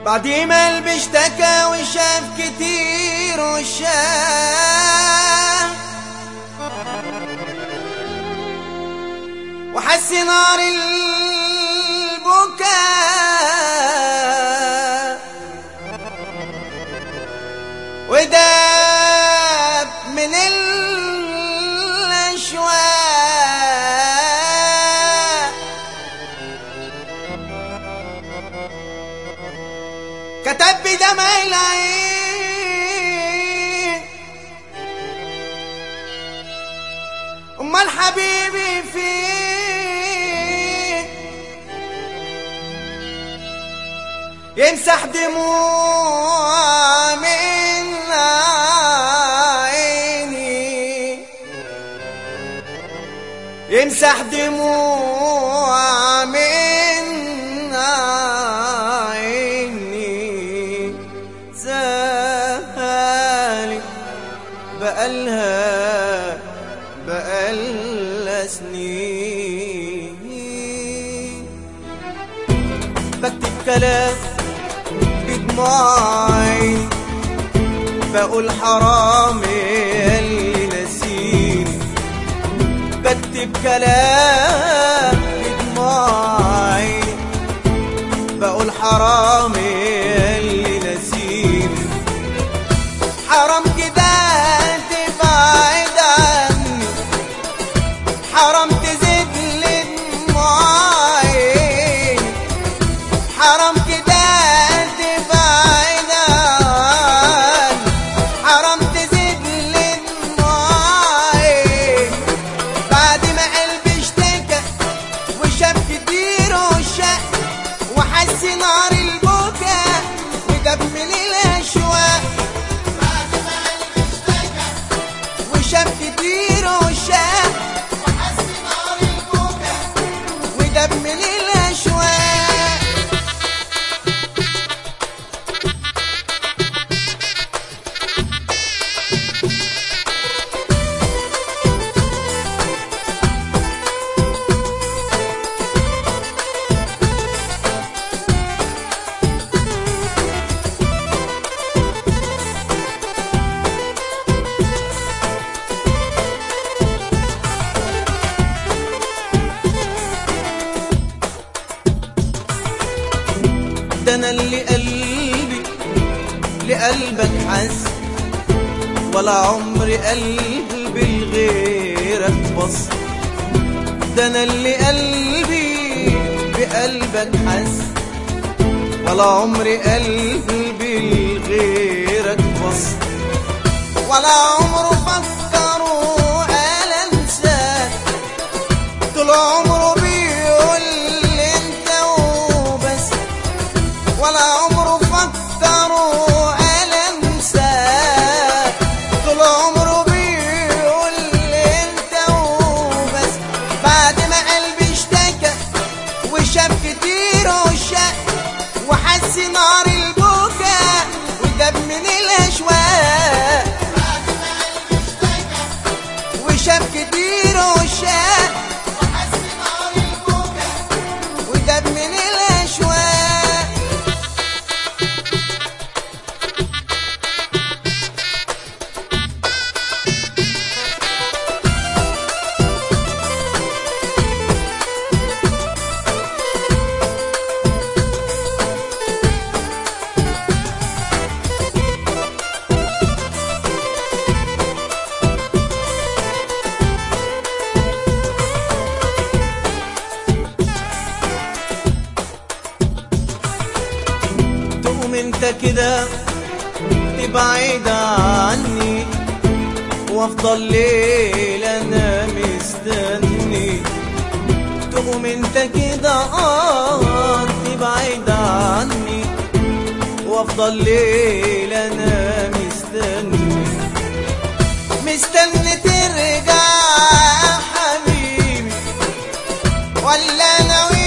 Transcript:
بعد ما قلب اشتكى وشاف كتير وشاف وحس نار البكاء وداب من الأشواق كتب بدمع العين امال حبيبي فين يمسح دموع من عيني يمسح دموع من عيني سهالي بقالها بقالها سنين بكتب كلام بدموعي بقول حرام اللي نسيني بكتب كلام بدموعي بقول حرام اللي نسيني حرام كده تبعد عني حرام تزيد لي دموعي حرام كده تبعد عني حرام تزيد لي دموعي بعد ما قلبي اشتكى وشاف كتير وشاق وحس نار البكاء ودب من الاشواق وشاف كتير وشاق ودب من الاشواق ده انا اللي قلبي لقلبك حس ولا عمري قلبي لغيرك بص ده انا اللي قلبي بقلبك حس ولا عمري قلبي لغيرك بص ولا عمره فكروا قال انساك طول عمره بيقول لي انت وبس ولا عمره فكروا قال انساك طول عمره بيقول لي انت وبس بعد ما قلبي اشتكى وشاف كتير وشاق وحس نار البكاء ودب من الاشواق وشاف كتير وشاق ودب من الاشواق تقوم انت كده تبعد عني وافضل ليل انا مستني تقوم انت كده اه تبعد عني وافضل ليل انا مستني مستني ترجع يا حبيبي ولا انا